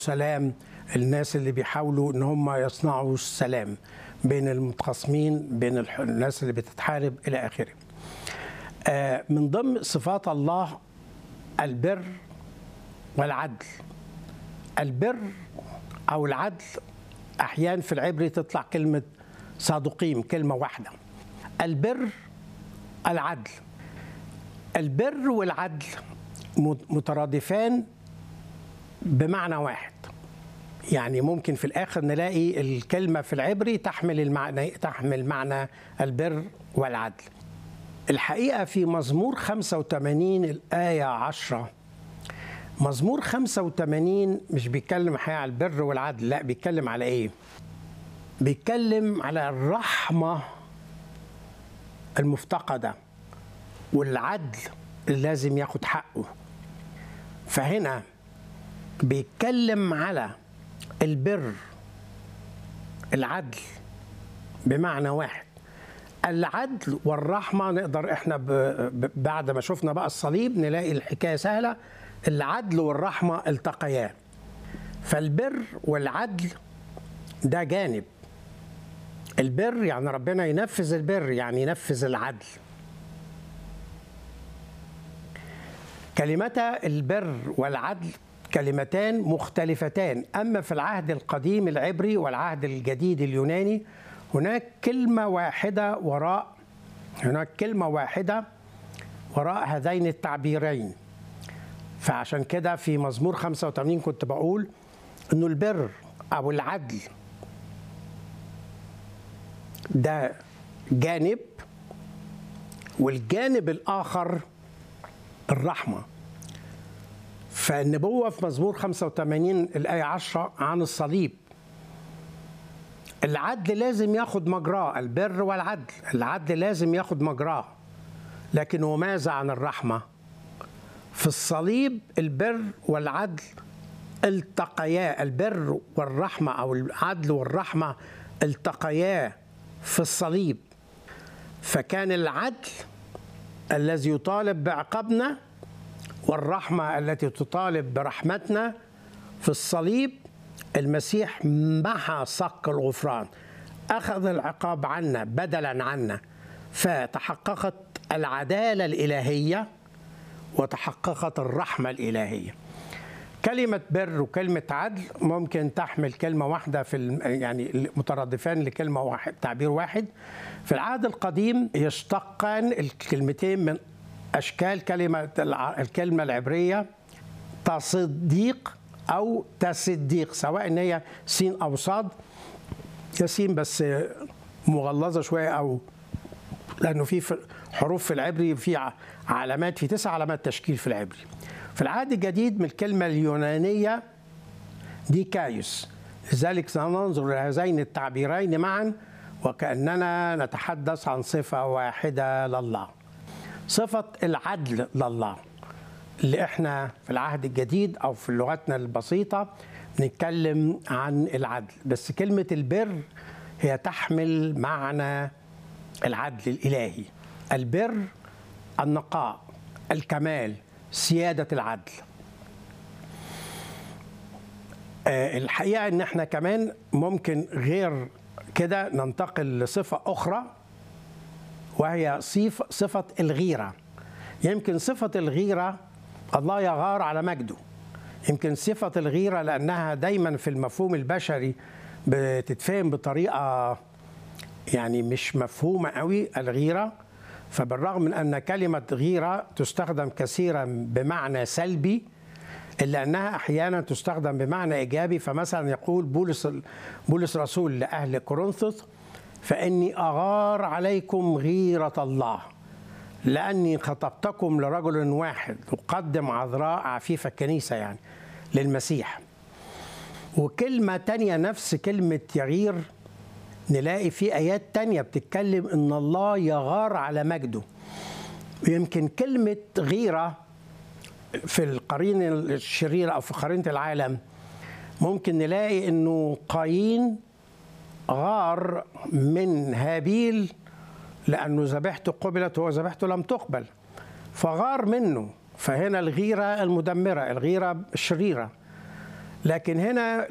سلام الناس اللي بيحاولوا ان هم يصنعوا السلام بين المتخاصمين بين الح- الناس اللي بتتحارب الى اخره. آه، من ضمن صفات الله البر والعدل. البر او العدل احيانا في العبري تطلع كلمه صادقين كلمه واحده. البر العدل. البر والعدل مترادفان بمعنى واحد يعني ممكن في الاخر نلاقي الكلمه في العبري تحمل المعنى تحمل معنى البر والعدل الحقيقه في مزمور 85 الايه 10 مزمور 85 مش بيتكلم حقيقة على البر والعدل لا بيتكلم على ايه بيتكلم على الرحمه المفتقده والعدل اللي لازم ياخد حقه فهنا بيتكلم على البر العدل بمعنى واحد العدل والرحمة نقدر احنا ب... ب... بعد ما شفنا بقى الصليب نلاقي الحكاية سهلة العدل والرحمة التقيا فالبر والعدل ده جانب البر يعني ربنا ينفذ البر يعني ينفذ العدل كلمتا البر والعدل كلمتان مختلفتان اما في العهد القديم العبري والعهد الجديد اليوناني هناك كلمه واحده وراء هناك كلمه واحده وراء هذين التعبيرين فعشان كده في مزمور 85 كنت بقول انه البر او العدل ده جانب والجانب الاخر الرحمه فالنبوة في مزمور 85 الآية 10 عن الصليب العدل لازم ياخد مجراه البر والعدل العدل لازم ياخد مجراه لكن وماذا عن الرحمة في الصليب البر والعدل التقيا البر والرحمة أو العدل والرحمة التقيا في الصليب فكان العدل الذي يطالب بعقابنا والرحمة التي تطالب برحمتنا في الصليب المسيح محى صك الغفران أخذ العقاب عنا بدلا عنا فتحققت العدالة الإلهية وتحققت الرحمة الإلهية كلمة بر وكلمة عدل ممكن تحمل كلمة واحدة في الم- يعني مترادفان لكلمة واحد تعبير واحد في العهد القديم يشتقان الكلمتين من أشكال كلمة الع- الكلمة العبرية تصديق أو تصديق سواء إن هي سين أو صاد هي سين بس مغلظة شوية أو لانه في في حروف في العبري في ع- علامات في تسع علامات تشكيل في العبري في العهد الجديد من الكلمه اليونانيه ديكايوس لذلك سننظر لهذين التعبيرين معا وكاننا نتحدث عن صفه واحده لله صفه العدل لله اللي احنا في العهد الجديد او في لغتنا البسيطه نتكلم عن العدل بس كلمه البر هي تحمل معنى العدل الالهي البر النقاء الكمال سياده العدل آه، الحقيقه ان احنا كمان ممكن غير كده ننتقل لصفه اخرى وهي صف صفه الغيره يمكن صفه الغيره الله يغار على مجده يمكن صفه الغيره لانها دايما في المفهوم البشري بتتفهم بطريقه يعني مش مفهومة قوي الغيرة فبالرغم من أن كلمة غيرة تستخدم كثيرا بمعنى سلبي إلا أنها أحيانا تستخدم بمعنى إيجابي فمثلا يقول بولس بولس رسول لأهل كورنثوس فإني أغار عليكم غيرة الله لأني خطبتكم لرجل واحد أقدم عذراء عفيفة الكنيسة يعني للمسيح وكلمة تانية نفس كلمة يغير نلاقي في آيات تانية بتتكلم إن الله يغار على مجده يمكن كلمة غيرة في القرين الشرير أو في قرينة العالم ممكن نلاقي إنه قايين غار من هابيل لأنه ذبيحته قبلت وهو ذبيحته لم تقبل فغار منه فهنا الغيرة المدمرة الغيرة الشريرة لكن هنا